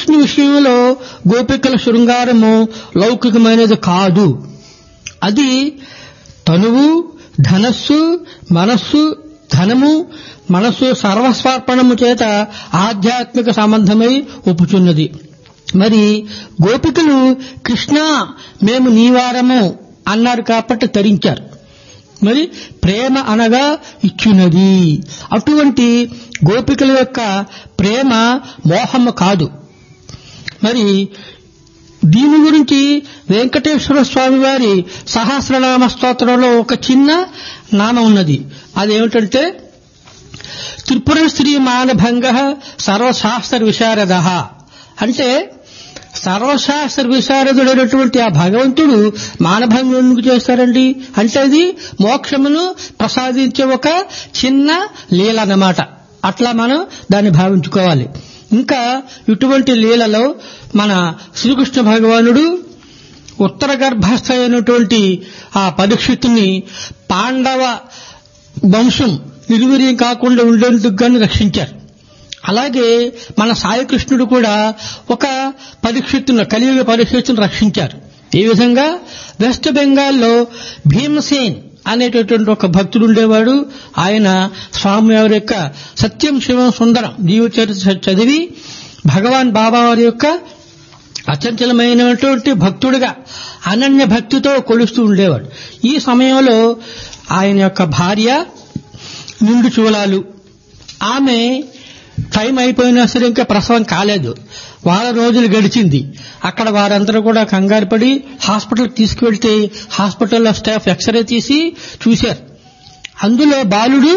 శ్రీకృష్ణ విషయంలో గోపికల శృంగారము లౌకికమైనది కాదు అది తనువు ధనస్సు మనస్సు ధనము మనస్సు సర్వస్వార్పణము చేత ఆధ్యాత్మిక సంబంధమై ఒప్పుచున్నది మరి గోపికలు కృష్ణ మేము నీవారము అన్నారు కాబట్టి తరించారు మరి ప్రేమ అనగా ఇచ్చున్నది అటువంటి గోపికల యొక్క ప్రేమ మోహము కాదు మరి దీని గురించి వెంకటేశ్వర స్వామి వారి సహస్రనామ స్తోత్రంలో ఒక చిన్న నామం ఉన్నది అదేమిటంటే త్రిపుర స్త్రీ మానభంగ సర్వశాస్త్ర విశారద అంటే సర్వశాస్త్ర విశారదుడైనటువంటి ఆ భగవంతుడు మానభంగం ఎందుకు చేస్తారండి అంటే అది మోక్షమును ప్రసాదించే ఒక చిన్న లీల అన్నమాట అట్లా మనం దాన్ని భావించుకోవాలి ఇంకా ఇటువంటి లీలలో మన శ్రీకృష్ణ భగవానుడు ఉత్తర గర్భస్థ అయినటువంటి ఆ పరీక్షిత్తుని పాండవ వంశం నిర్వీర్యం కాకుండా ఉండేందుకు గాని రక్షించారు అలాగే మన సాయికృష్ణుడు కూడా ఒక పరీక్షిత్తును కలియుగ పరీక్షిత్తును రక్షించారు ఈ విధంగా వెస్ట్ బెంగాల్లో భీమసేన్ అనేటటువంటి ఒక భక్తుడు ఉండేవాడు ఆయన స్వామివారి యొక్క సత్యం శివం సుందరం జీవచరిత్ర చదివి భగవాన్ బాబా వారి యొక్క అచంచలమైనటువంటి భక్తుడిగా అనన్య భక్తితో కొలుస్తూ ఉండేవాడు ఈ సమయంలో ఆయన యొక్క భార్య నిండు చూలాలు ఆమె టైం అయిపోయినా సరే ఇంకా ప్రసవం కాలేదు వారం రోజులు గడిచింది అక్కడ వారందరూ కూడా కంగారు పడి హాస్పిటల్కి తీసుకువెళ్తే హాస్పిటల్లో స్టాఫ్ ఎక్స్రే తీసి చూశారు అందులో బాలుడు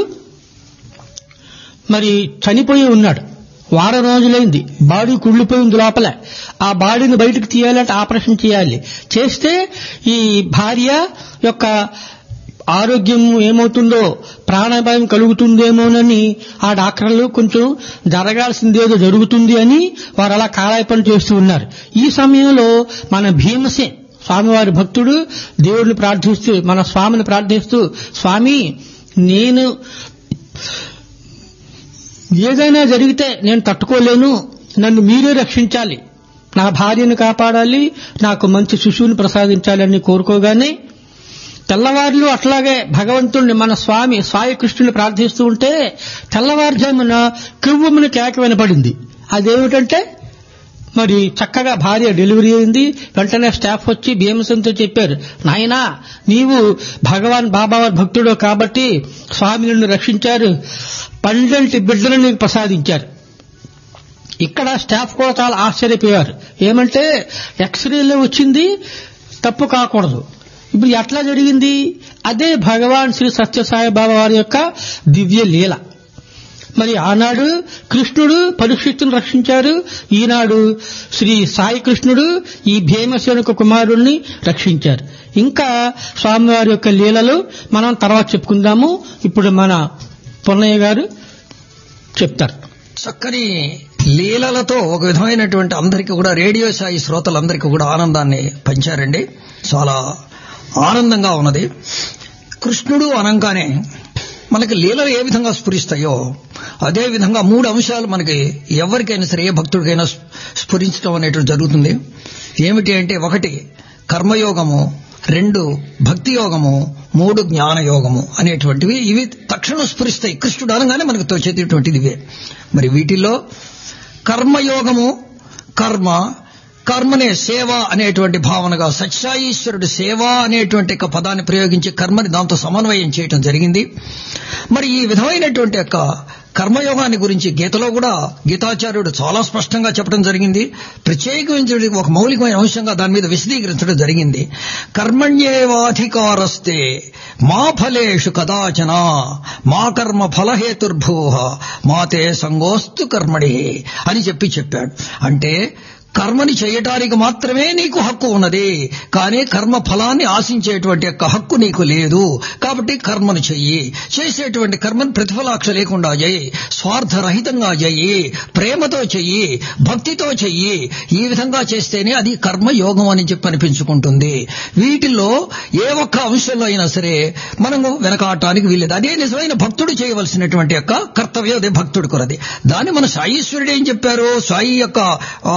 మరి చనిపోయి ఉన్నాడు వారం రోజులైంది బాడీ కుళ్ళిపోయింది లోపల ఆ బాడీని బయటకు తీయాలంటే ఆపరేషన్ చేయాలి చేస్తే ఈ భార్య యొక్క ఆరోగ్యం ఏమవుతుందో ప్రాణాపాయం కలుగుతుందేమోనని ఆ డాక్టర్లు కొంచెం జరగాల్సిందేదో జరుగుతుంది అని వారు అలా కాలాయపన చేస్తూ ఉన్నారు ఈ సమయంలో మన భీమసేన్ స్వామివారి భక్తుడు దేవుడిని ప్రార్థిస్తూ మన స్వామిని ప్రార్థిస్తూ స్వామి నేను ఏదైనా జరిగితే నేను తట్టుకోలేను నన్ను మీరే రక్షించాలి నా భార్యను కాపాడాలి నాకు మంచి శిశువుని ప్రసాదించాలని కోరుకోగానే తెల్లవారులు అట్లాగే భగవంతుణ్ణి మన స్వామి సాయి కృష్ణుని ప్రార్థిస్తూ ఉంటే తెల్లవారుజామున కివ్వముని కేక వినపడింది అదేమిటంటే మరి చక్కగా భార్య డెలివరీ అయింది వెంటనే స్టాఫ్ వచ్చి భీమసంతో చెప్పారు నాయనా నీవు భగవాన్ బాబావారి భక్తుడు కాబట్టి స్వామి నిన్ను రక్షించారు పన్నెండు బిడ్డలను నీకు ప్రసాదించారు ఇక్కడ స్టాఫ్ కూడా చాలా ఆశ్చర్యపోయారు ఏమంటే ఎక్స్రేలో వచ్చింది తప్పు కాకూడదు ఇప్పుడు ఎట్లా జరిగింది అదే భగవాన్ శ్రీ సత్యసాయి బాబా వారి యొక్క దివ్య లీల మరి ఆనాడు కృష్ణుడు పరీక్షిత్తును రక్షించారు ఈనాడు శ్రీ సాయి కృష్ణుడు ఈ భీమసేనుక కుమారుణ్ణి రక్షించారు ఇంకా స్వామివారి యొక్క లీలలు మనం తర్వాత చెప్పుకుందాము ఇప్పుడు మన పొన్నయ్య గారు చెప్తారు చక్కని లీలలతో ఒక విధమైనటువంటి అందరికీ కూడా రేడియో సాయి శ్రోతలందరికీ కూడా ఆనందాన్ని పంచారండి చాలా ఆనందంగా ఉన్నది కృష్ణుడు అనంగానే మనకి లీలలు ఏ విధంగా స్ఫురిస్తాయో అదే విధంగా మూడు అంశాలు మనకి ఎవరికైనా సరే ఏ భక్తుడికైనా స్ఫురించడం అనేటువంటి జరుగుతుంది ఏమిటి అంటే ఒకటి కర్మయోగము రెండు భక్తి యోగము మూడు జ్ఞాన యోగము అనేటువంటివి ఇవి తక్షణం స్ఫురిస్తాయి కృష్ణుడు అనగానే మనకు తోచేటటువంటిది ఇవే మరి వీటిల్లో కర్మయోగము కర్మ కర్మనే సేవ అనేటువంటి భావనగా సత్యాయీశ్వరుడు సేవ అనేటువంటి ఒక పదాన్ని ప్రయోగించి కర్మని దాంతో సమన్వయం చేయటం జరిగింది మరి ఈ విధమైనటువంటి యొక్క కర్మయోగాన్ని గురించి గీతలో కూడా గీతాచార్యుడు చాలా స్పష్టంగా చెప్పడం జరిగింది ప్రత్యేకించి ఒక మౌలికమైన అంశంగా దాని మీద విశదీకరించడం జరిగింది కర్మణ్యేవాధికారస్తే మా ఫలేషు కదాచన మా కర్మ ఫలహేతుర్భూ మాతే సంగోస్తు కర్మణి అని చెప్పి చెప్పాడు అంటే కర్మని చేయటానికి మాత్రమే నీకు హక్కు ఉన్నది కానీ కర్మ ఫలాన్ని ఆశించేటువంటి యొక్క హక్కు నీకు లేదు కాబట్టి కర్మను చెయ్యి చేసేటువంటి కర్మను ప్రతిఫలాక్ష లేకుండా చేయి స్వార్థరహితంగా చెయ్యి ప్రేమతో చెయ్యి భక్తితో చెయ్యి ఈ విధంగా చేస్తేనే అది కర్మ యోగం అని చెప్పి అనిపించుకుంటుంది వీటిల్లో ఏ ఒక్క అంశంలో అయినా సరే మనము వెనకాడటానికి వీల్లేదు అదే నిజమైన భక్తుడు చేయవలసినటువంటి యొక్క కర్తవ్యం అదే భక్తుడు కొరది దాన్ని మన సాయీశ్వరుడు ఏం చెప్పారు సాయి యొక్క